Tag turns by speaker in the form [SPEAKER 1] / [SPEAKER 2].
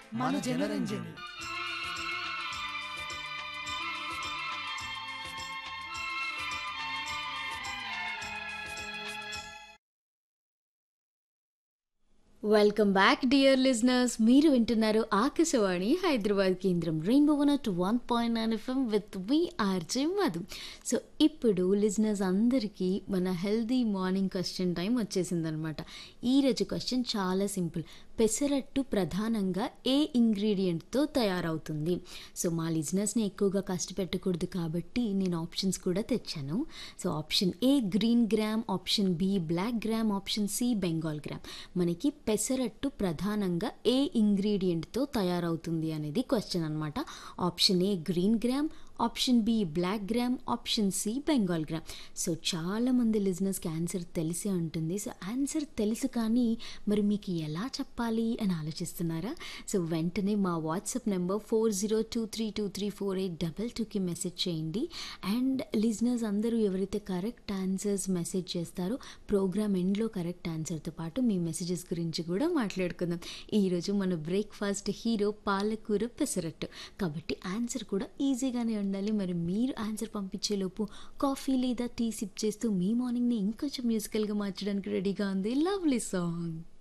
[SPEAKER 1] మన Janaranjani
[SPEAKER 2] welcome back dear listeners మీరు వింటున్నారు ఆకాశవాణి హైదరాబాద్ కేంద్రం Rainbow one at one point nine FM with we RJ Madhu so ఇప్పుడు లిజనర్స్ అందరికీ మన హెల్దీ మార్నింగ్ క్వశ్చన్ టైం వచ్చేసిందనమాట ఈరోజు క్వశ్చన్ చాలా సింపుల్ పెసరట్టు ప్రధానంగా ఏ ఇంగ్రీడియంట్తో తయారవుతుంది సో మా లిజనర్స్ని ఎక్కువగా కష్టపెట్టకూడదు కాబట్టి నేను ఆప్షన్స్ కూడా తెచ్చాను so option A green gram option B black gram option C Bengal gram మనకి పెసరట్టు ప్రధానంగా ఏ ఇంగ్రీడియంట్తో తయారవుతుంది అనేది క్వశ్చన్ అనమాట option A green gram option B black gram option C Bengal gram so చాలామంది లిజినెస్కి ఆన్సర్ తెలిసే ఉంటుంది సో ఆన్సర్ తెలుసు కానీ మరి మీకు ఎలా చెప్పాలి అని ఆలోచిస్తున్నారా సో వెంటనే మా WhatsApp number four zero two three two three four eight double టూకి మెసేజ్ చేయండి అండ్ లిజినర్స్ అందరూ ఎవరైతే కరెక్ట్ ఆన్సర్స్ మెసేజ్ చేస్తారో ప్రోగ్రామ్ ఎండ్లో కరెక్ట్ ఆన్సర్తో పాటు మీ మెసేజెస్ గురించి కూడా మాట్లాడుకుందాం ఈరోజు మన బ్రేక్ఫాస్ట్ హీరో పాలకూర పెసరట్టు కాబట్టి ఆన్సర్ కూడా ఈజీగానే ఉండాలి మరి మీరు ఆన్సర్ పంపించేలోపు కాఫీ లేదా టీ సిప్ చేస్తూ మీ మార్నింగ్ని ఇంకొంచెం మ్యూజికల్గా మార్చడానికి రెడీగా ఉంది లవ్లీ సాంగ్